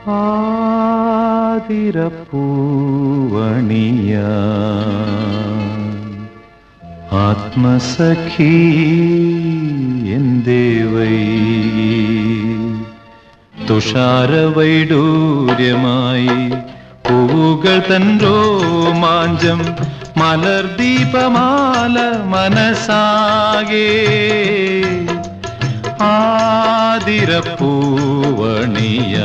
ആതിരപ്പൂവണിയ ആത്മസഖി എന്തേ വൈ തുഷാരവൈഡൂര്യമായി പൂവുകൾ തൻ രോമാഞ്ചം മലർദീപമാല മനസാകെ ആതിരപ്പൂവണിയ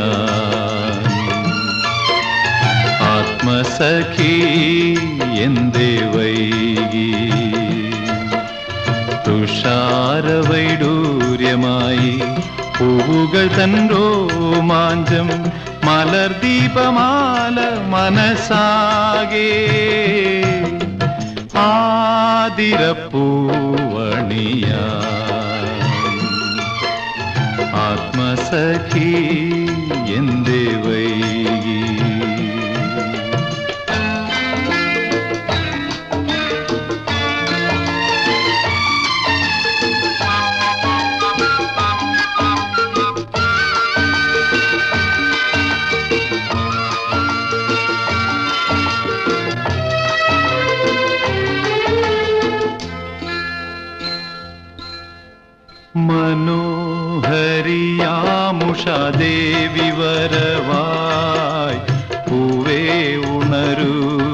ആത്മസഖി എന്തേ വൈകി തുഷാരവൈഡൂര്യമായി പൂവുകൾ തൻ രോമാഞ്ചം മലർദീപമാല മനസാകെ ആതിരപ്പൂവണിയ ആത്മസഖി എന്തേ വൈകി മനോഹരിയാമുഷാദേവി വരവായി പൂവേ ഉണരൂ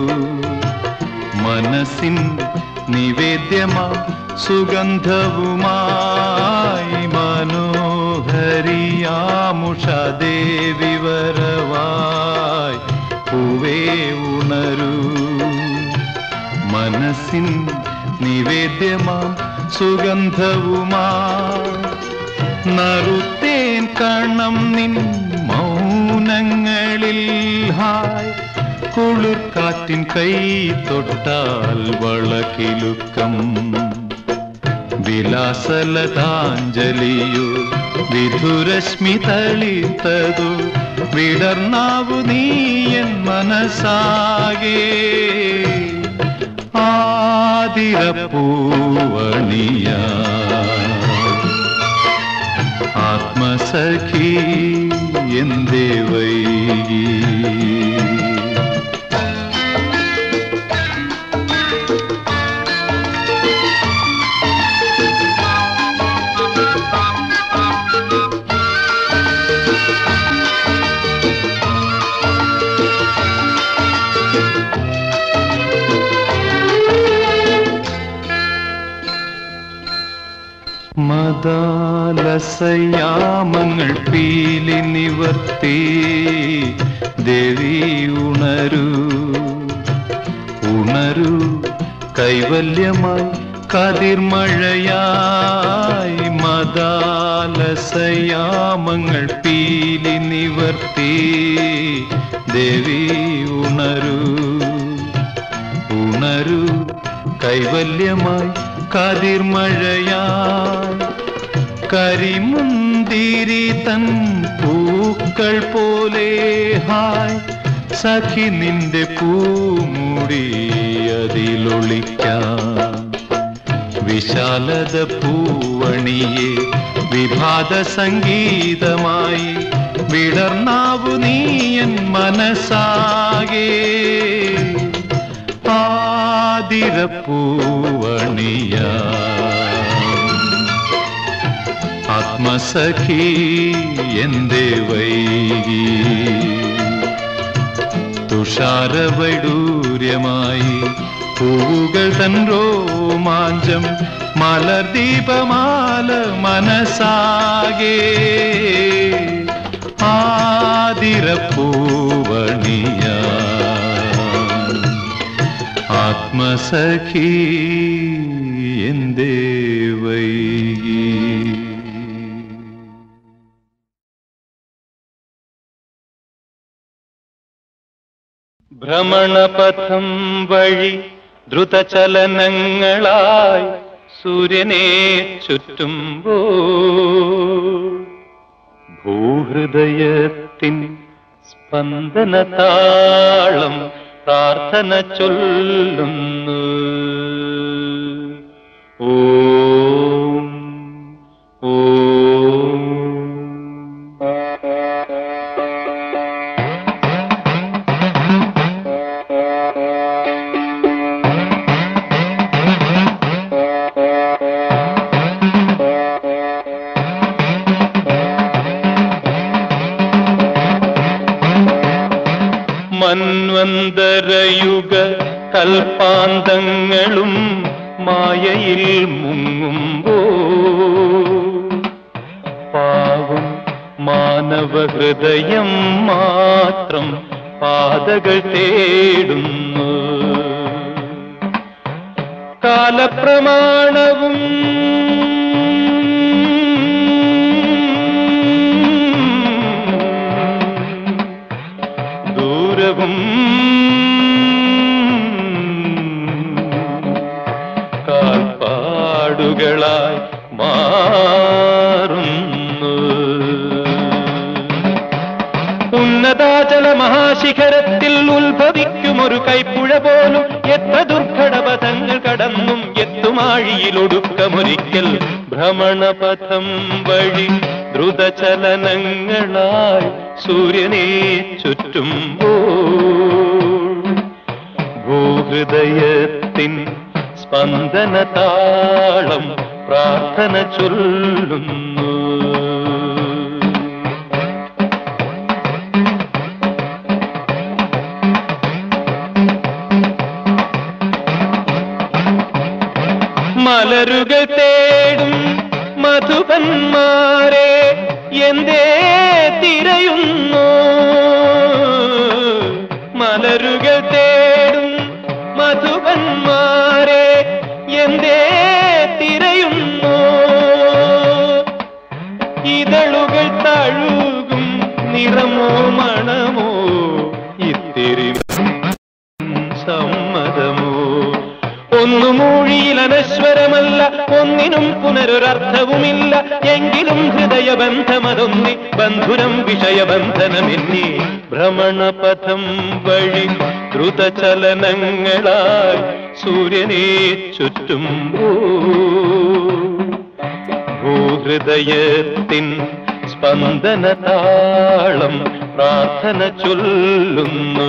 മനസ്സിൻ നിവേദ്യമാ സുഗന്ധവുമായി മനോഹരിയാമുഷാദേവി വരവായി പൂവേ ഉണരൂ മനസ്സിൻ നിവേദ്യമാം സുഗന്ധവുമാ നറുത്തേൻ കണം നിൻ മൗനങ്ങളിൽ ഹായ് കുളിർക്കാറ്റിൻ കൈ തൊട്ടാൽ വളക്കിലുക്കം വിലാസലതാഞ്ജലിയോ വിധുരശ്മി തളിത്തതു വിടർന്നാവു നീയൻ മനസാകെ ആതിരപ്പൂവണിയ ആത്മസഖി എന്തേ വൈകി മദാലസയാമങ്ങൾ പീലി നിവർത്തി ദേവി ഉണരൂ ഉണരൂ കൈവല്യമായി കതിർമഴയായി മദാലസയാമങ്ങൾ പീലി നിവർത്തി ദേവി ഉണരൂ ഉണരൂ കൈവല്യമായി കതിർമഴയായി കരിമുന്തിരി തൻ പൂക്കൾ പോലെ ഹായ് സഖി നിന്റെ പൂമുടി അതിലൊളിക്കാം വിശാലത പൂവണിയെ വിഭാത സംഗീതമായി വിടർന്നാവു നീയൻ മനസാകെ ആതിരപ്പൂവണിയ ആത്മസഖി എന്തേ വൈകി തുഷാരവൈഡൂര്യമായി പൂവുകൾ തൻ രോമാഞ്ചം മലർദീപമാല മനസാകെ ആതിരപ്പൂവണിയ ആത്മസഖി എന്തേ വൈകി ഭ്രമണപഥം വഴി ദ്രുതചലനങ്ങളായി സൂര്യനെ ചുറ്റുമ്പോ ഭൂഹൃദയത്തിൻ സ്പന്ദന താളം പ്രാർത്ഥന ചൊല്ലുന്നു ഓം ഓം മന്വന്തരയുഗ കൽപ്പാന്തങ്ങളും മായയിൽ മുങ്ങുമ്പോ പാവം മാനവഹൃദയം മാത്രം പാതകൾ തേടുന്നു കാലപ്രമാണവും ദൂരവും കാൽപ്പാടുകളായി മാറുന്നു ഉന്നതാചല മഹാശിഖരത്തിൽ ഉത്ഭവിക്കും ഒരു കൈപ്പുഴ പോലും എത്ര ദുർഘടപഥങ്ങൾ കടന്നും എത്തുമാഴിയിലൊടുക്കമൊരിക്കൽ ഭ്രമണപഥം വഴി ദ്രുതചലനങ്ങളായി സൂര്യനെ ചുറ്റുമ്പോൾ ഭൂഹൃദയത്തിൻ സ്പന്ദന താളം പ്രാർത്ഥന ചൊല്ലുന്നു മലരുകൾ തേടും മധുപന്മാരെ എന്തേ തിരയുന്നു മലരുകൾ തേടും മധുപന്മാരെ എന്തേ തിരയുന്നു ഇതളുകൾ തഴുകും നിറമോ മണമോ ഇത്തിരി സമ്മതമോ ഒന്നു മൂഴിയിൽ അനശ്വരമല്ല ഒന്നിനും പുനരൊരർത്ഥവുമില്ല എങ്കിലും ഹൃദയബന്ധമതൊന്നി ബന്ധുരം വിഷയബന്ധനമെന്നി ഭ്രമണപഥം വഴി ദ്രുതചലനങ്ങളായി സൂര്യനെ ചുറ്റുമ്പോ ഭൂഹൃദയത്തിൻ സ്പന്ദന താളം പ്രാർത്ഥന ചൊല്ലുന്നു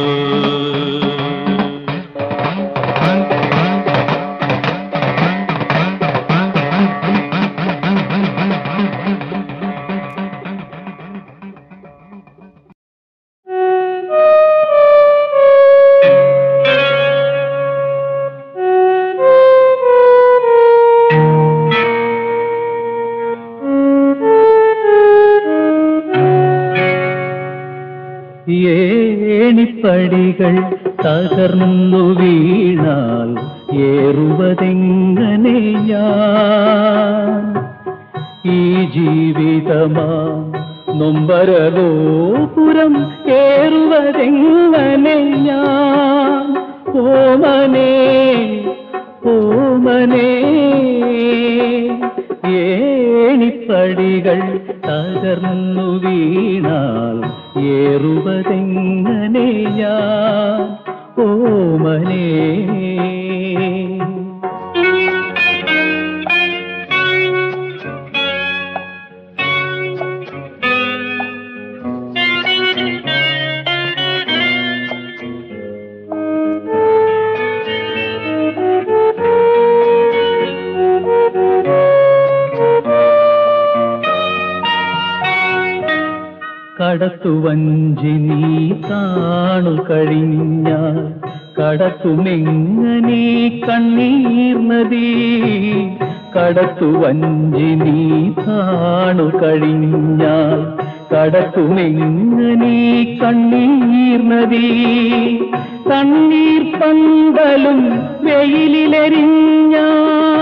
ഏണിപ്പടികൾ തകർന്നു വീണാൽ ഏറുവതെങ്ങനെ ഞാൻ ഈ ജീവിതമാ നൊമ്പരഗോപുരം ഏറുവതെങ്ങനെ ഞാൻ ഓമനേ ഓമനേ ഏണിപ്പടികൾ തകർന്നു വീണാൽ ഏറുവതെങ്ങനെ ഞാൻ ഓമനേ കടത്തുവഞ്ചി നീ കാണു കഴിഞ്ഞാൽ കടത്തുമെങ്ങനെ കണ്ണീർ നദി കടത്തുവഞ്ചി നീ കാണു കഴിഞ്ഞാൽ കടത്തുമെങ്ങനെ കണ്ണീർ നദി കണ്ണീർ പന്തലും വെയിലിലെരിഞ്ഞാൽ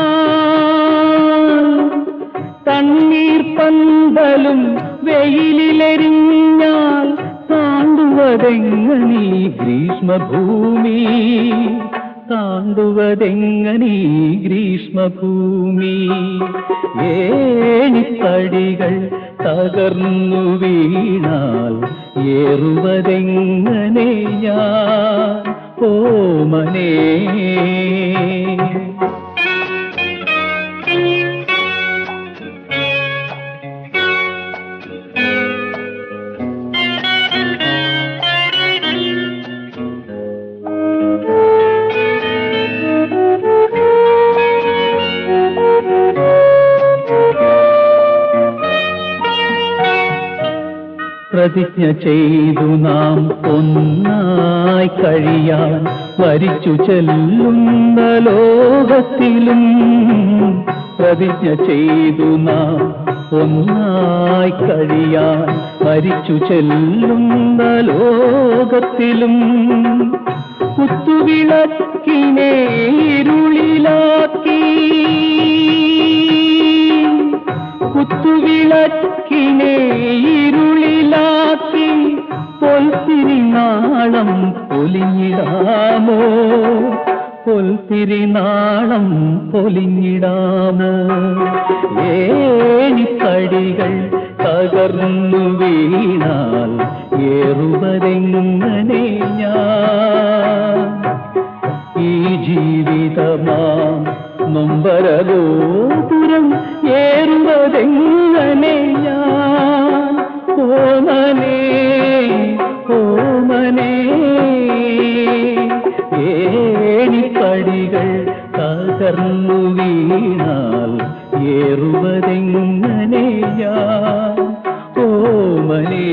തണ്ണീർ പന്തലും വെയിലിലെരിഞ്ഞാൽ താണ്ടുവതെങ്ങനീ ഗ്രീഷ്മഭൂമി താണ്ടുവതെങ്ങനീ ഗ്രീഷ്മഭൂമി ഏണിപ്പടികൾ തകർന്നു വീണാൽ ഏറുവതെങ്ങനെ ഞാൻ ഓമനേ പ്രതിജ്ഞ ചെയ്തു നാം ഒന്നായി കഴിയാൻ വരിച്ചു ചെല്ലുന്ന ലോകത്തിലും പ്രതിജ്ഞ ചെയ്തു നാം ഒന്നായി കഴിയാൻ മരിച്ചു ചെല്ലുന്ന ലോകത്തിലും കുത്തുവിളക്കിനെ ഇരുളിലാക്കി കുത്തുവിളക്കിനെ ഇരുളിലാക്കി പൊൽത്തിരിനാളം പൊലിഞ്ഞിടാമോ പൊൽത്തിരിനാളം പൊലിഞ്ഞിടാമോ ഏണിപ്പടികൾ തകർന്നു വീണാൽ ഏറുവതെങ്ങനെ ഞാൻ ഈ ജീവിതമാം നൊമ്പരഗോപുരം ഏറുവതെങ്ങനെ ഞാൻ ഓമനേ ഓമനേ ഏണിപ്പടികൾ തകർന്നു വീണാൽ ഏറുവതെങ്ങനെ ഞാൻ ഓമനേ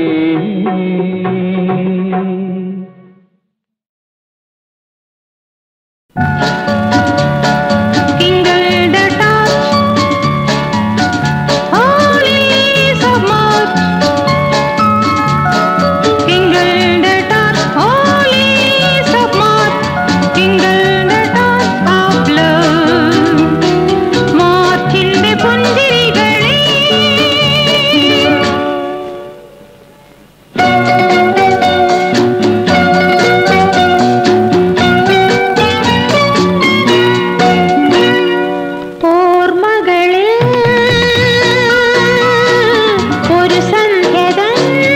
Tingle the touch, holy so much. Tingle the touch, holy so much. Tingle the touch of love. മാറ്റിന്റെ പുഞ്ചിരികളെ ഓർമ്മകളിൽ ഒരു സന്ധ്യതൻ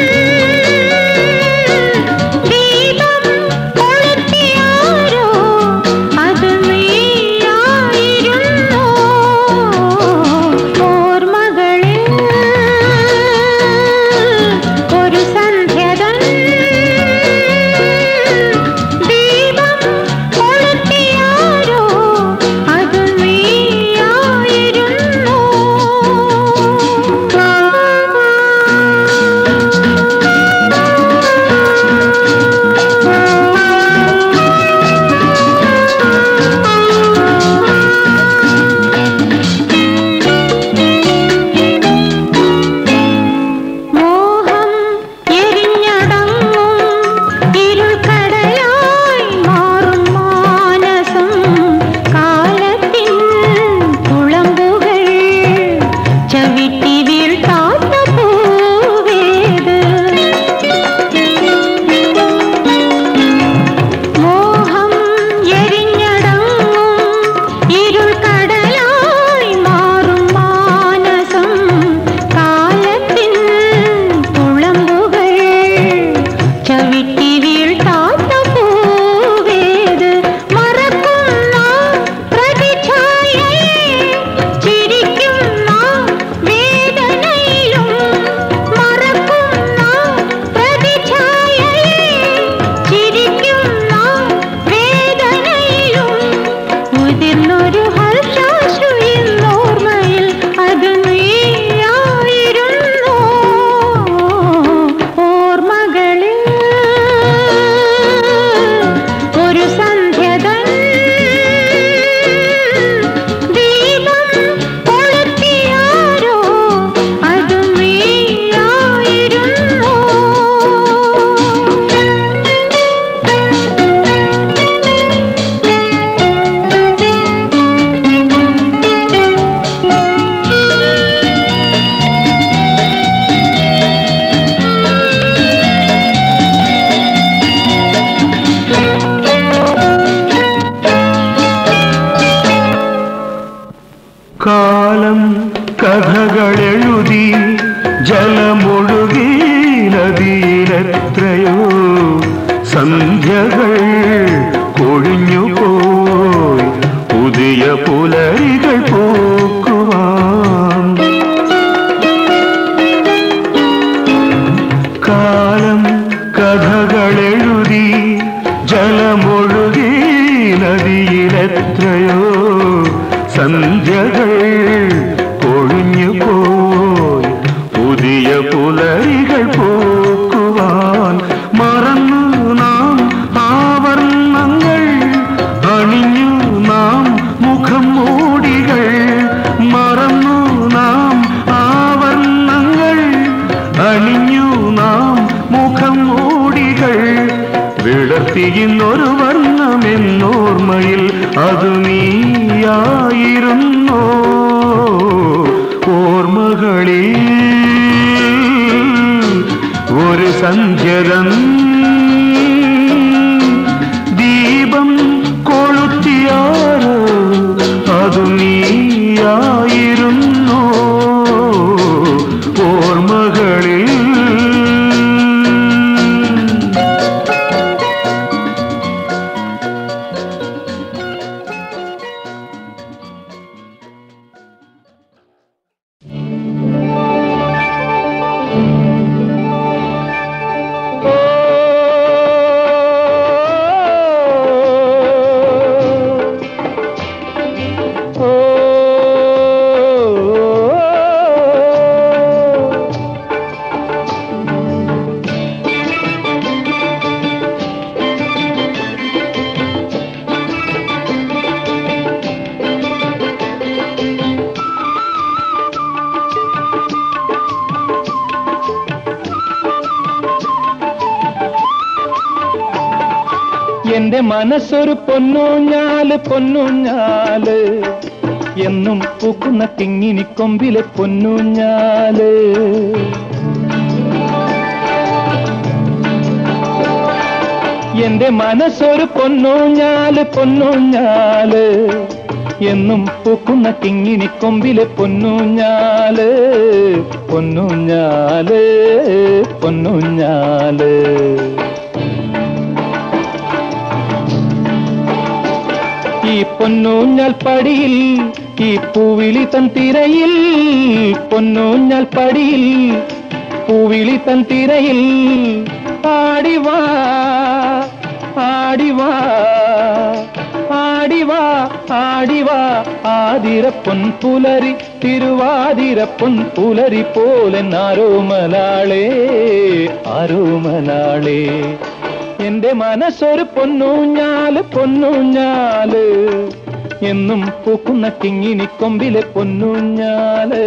ദീപം കൊളുത്തിയാരോ അത് നീയായിരുന്നോ ഓർമ്മകളിൽ ഒരു സന്ധ്യതൻ ദീപം കൊളുത്തിയാരോ അത് നീയായിരുന്നോ മോഹം എരിഞ്ഞടങ്ങും ഇരുൾക്കടലായി മാറും മാനസം കാലത്തിൻ കുളമ്പുകൾ ചവിട്ടി വീഴ്ത്താത്ത പൂവേത് മോഹം എരിഞ്ഞടങ്ങും ഇരുൾക്കടലായി മാറും മാനസം കാലത്തിൻ കുളമ്പുകൾ ചവിട്ടി വീഴ്ത്താത്ത പൂവേത് മറക്കുന്ന പ്രതിച്ഛായയെ ചിരിക്കുന്ന വേദനയിലും മറക്കുന്ന പ്രതിച്ഛായയെ ചിരിക്കുന്ന വേദനയിലും മുതിർന്നൊരു ഹർഷാശ്രു ഇന്നോർമ്മയിൽ അത് നീയായിരുന്നോ ഓർമ്മകളിൽ ഒരു സന്ധ്യതൻ ദീപം കൊളുത്തിയാരോ അത് നീയായിരുന്നോ കാലം കഥകളെഴുതി ജലമൊഴുകി നദിയിലെത്രയോ സന്ധ്യകൾ കൊഴിഞ്ഞുപോയി പുതിയ പുലരികൾ പൂക്കുവാൻ കാലം കഥകളെഴുതി ജലമൊഴുകി നദിയിലെത്രയോ സന്ധ്യകൾ കൊഴിഞ്ഞു പോയി പുതിയ പുലരികൾ പൂക്കുവാൻ അണിഞ്ഞു നാം മുഖം മൂടികൾ വിടർത്തിയിന്നൊരു വർണ്ണമെന്നോർമ്മയിൽ അത് നീയായിരുന്നോ ഓർമ്മകളിൽ ഒരു സന്ധ്യതൻ ദീപം കൊളുത്തിയാരോ അതു നീയായിരുന്നോ ഓർമ്മകളിൽ എന്റെ മനസ്സൊരു പൊന്നൂഞ്ഞാല് പൊന്നൂഞ്ഞാല് എന്നും പൂക്കുന്ന കിങ്ങിനിക്കൊമ്പിലെ പൊന്നൂഞ്ഞാല് എന്റെ മനസ്സൊരു പൊന്നൂഞ്ഞാല് പൊന്നൂഞ്ഞാല് എന്നും പൂക്കുന്ന കിങ്ങിനിക്കൊമ്പിലെ പൊന്നൂഞ്ഞാല് പൊന്നൂഞ്ഞാല് പൊന്നൂഞ്ഞാല് ഈ പൊന്നൂഞ്ഞാൽ പടിയിൽ ഈ പൂവിളി തൻ തിരയിൽ പൊന്നൂഞ്ഞാൽ പടിയിൽ പൂവിളി തൻ തിരയിൽ ആടിവാ ആടിവാ ആടിവാ ആടിവാ ആതിരപ്പൊൻ പുലരി തിരുവാതിരപ്പൊൻ പുലരി പോലെ ആരോമലാളേ ആരോമലാളേ എന്റെ മനസ്സൊരു പൊന്നൂഞ്ഞാല് പൊന്നൂഞ്ഞാല് എന്നും പൂക്കുന്ന കിങ്ങിനിക്കൊമ്പിലെ പൊന്നൂഞ്ഞാല്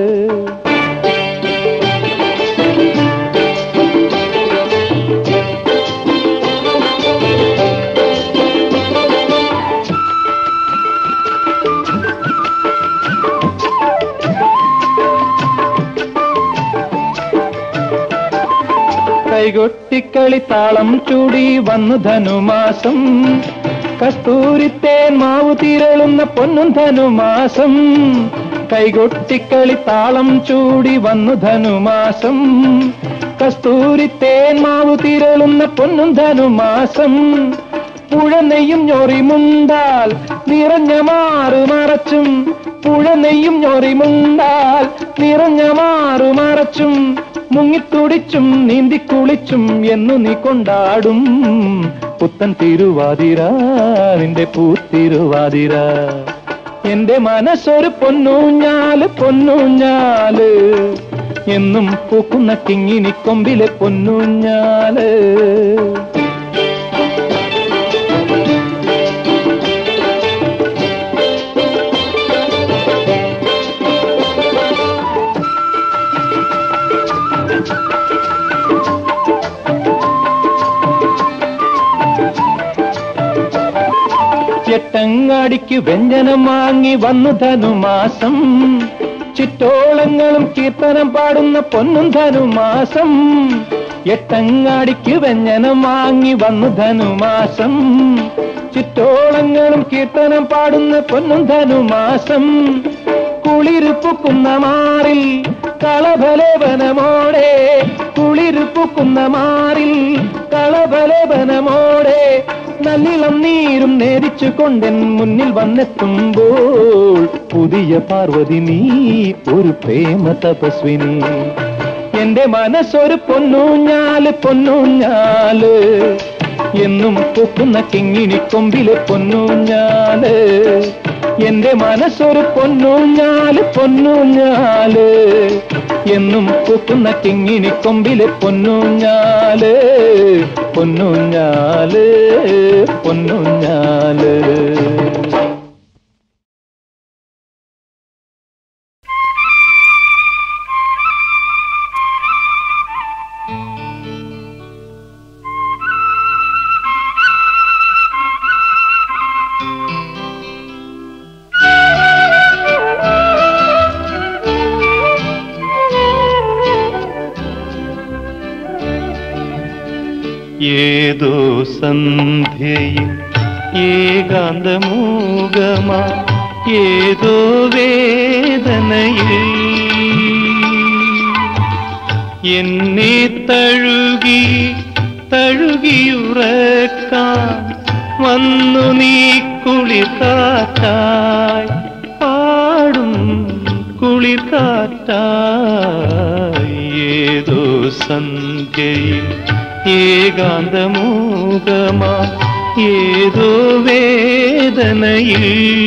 കൈകൊട്ടിക്കളി താളം ചൂടി വന്നു ധനുമാസം കസ്തൂരിത്തേൻ മാവു തിരളുന്ന പൊന്നും ധനുമാസം കൈകൊട്ടിക്കളി താളം ചൂടി വന്നു ധനുമാസം കസ്തൂരിത്തേൻ മാവു തിരളുന്ന പൊന്നും ധനുമാസം പുഴനെയ്യും ഞൊറിമുണ്ടാൽ നിറഞ്ഞ മാറു മറച്ചും പുഴനെയ്യും ഞൊറിമുണ്ടാൽ നിറഞ്ഞ മാറു മറച്ചും മുങ്ങിത്തുടിച്ചും നീന്തിക്കുളിച്ചും എന്നു നീ കൊണ്ടാടും പുത്തൻ തിരുവാതിര നിന്റെ പൂത്തിരുവാതിര എന്റെ മനസ്സൊരു പൊന്നൂഞ്ഞാല് പൊന്നൂഞ്ഞാല് എന്നും പൂക്കുന്ന കിങ്ങിനിക്കൊമ്പിലെ പൊന്നൂഞ്ഞാല് എട്ടങ്ങാടിക്ക് വ്യഞ്ജനം വാങ്ങി വന്നു ധനുമാസം ചിറ്റോളങ്ങളും കീർത്തനം പാടുന്ന പൊന്നും ധനുമാസം എട്ടങ്ങാടിക്ക് വ്യഞ്ജനം വാങ്ങി വന്നു ധനുമാസം ചുറ്റോളങ്ങളും കീർത്തനം പാടുന്ന പൊന്നും ധനുമാസം കുളിരുപ്പുക്കുന്ന മാറിൽ കളഭലേപനമോടെ കുളിരുപ്പുക്കുന്ന മാറിൽ കളഭലേപനമോടെ നല്ലിളം നീരും നേരിച്ചു കൊണ്ടെൻ മുന്നിൽ വന്നെത്തുമ്പോൾ പുതിയ പാർവതി നീ ഒരു പ്രേമ തപസ്വിനി എന്റെ മനസ്സൊരു പൊന്നൂഞ്ഞാല് പൊന്നൂഞ്ഞാല് എന്നും പൂക്കുന്ന കിങ്ങിണിക്കൊമ്പിലെ പൊന്നൂഞ്ഞാല് എന്റെ മനസ്സൊരു പൊന്നൂഞ്ഞാല് പൊന്നൂഞ്ഞാല് എന്നും പൂക്കുന്ന കിങ്ങിണിക്കൊമ്പിലെ പൊന്നൂഞ്ഞാല് പൊന്നൂഞ്ഞാല് പൊന്നൂഞ്ഞാല് ഏതോ സന്ധ്യയിൽ ഏകാന്തമൂകമാ ഏതോ വേദനയിൽ എന്നെ തഴുകി തഴുകിയുറക്കാൻ വന്നു നീ കുളിർക്കാറ്റായി പാടും കുളിർക്കാറ്റായി ഏതോ സന്ധ്യയിൽ ഏകാന്തമൂകമാ ഏതോ വേദനയിൽ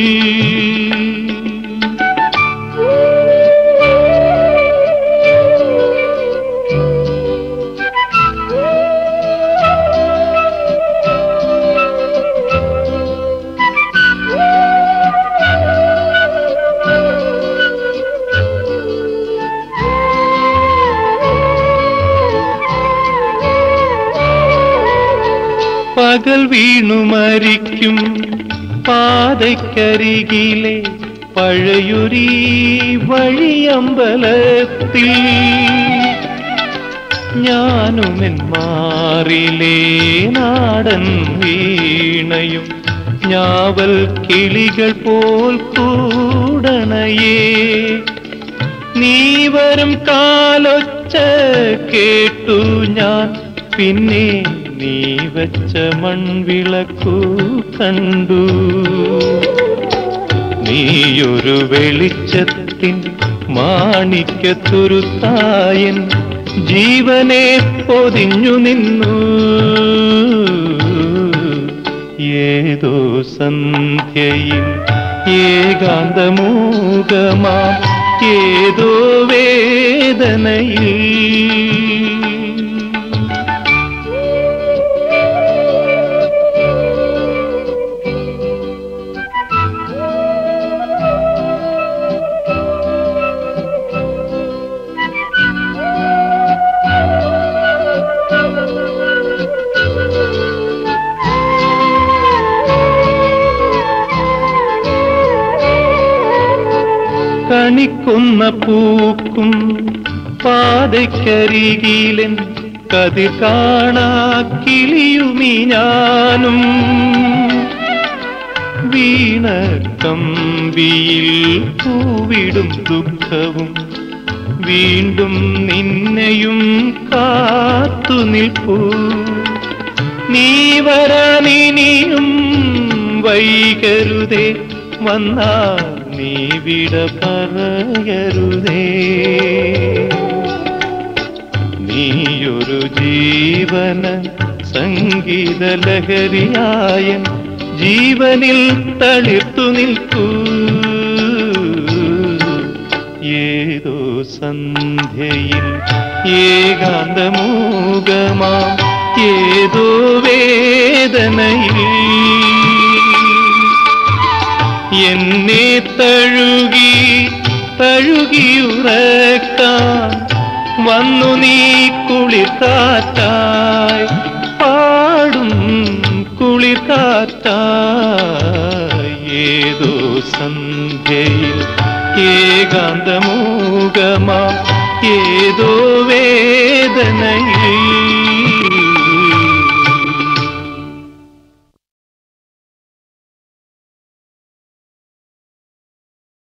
പകൽ വീണു മരിക്കും പാതയ്ക്കരികിലെ പഴയൊരീ വഴിയമ്പലത്തിൽ ഞാനുമെൻ മാറിലേ നാടൻ വീണയും ഞാവൽ കിളികൾ പോൽ കൂടണയേ നീ വരും കാലൊച്ച കേട്ടു ഞാൻ പിന്നെ നീ വെച്ച മൺവിളക്കു കണ്ടു നീയൊരു വെളിച്ചത്തിൻ മാണിക്കത്തുരുത്തായൻ ജീവനെ പൊതിഞ്ഞു നിന്നു ഏതോ സന്ധ്യയിൽ ഏകാന്തമൂകമാ ഏതോ വേദനയിൽ കണിക്കുന്ന പൂക്കും പാതയ്ക്കരികിലൻ കതിർ കാണാ കിളിയുമി ഞാനും വീണ കമ്പിയിൽ പൂവിടും ദുഃഖവും വീണ്ടും നിന്നെയും കാത്തു നിൽപ്പൂ നീ വരാനിനിയും വൈകരുതേ വന്നാ നീ വിട പറയരുതേ നീയൊരു ജീവന സംഗീത ലഹരിയായ ജീവനിൽ തളിർത്തു നിൽക്കൂ ഏതോ സന്ധ്യയിൽ ഏകാന്തമൂകമാ ഏതോ വേദനയിൽ എന്നെ തഴുകി തഴുകിയുറക്കാൻ വന്നു നീ കുളിർക്കാറ്റായി പാടും കുളിർക്കാറ്റായി ഏതോ സന്ധ്യയിൽ ഏകാന്തമൂകമാ ഏതോ വേദനയിൽ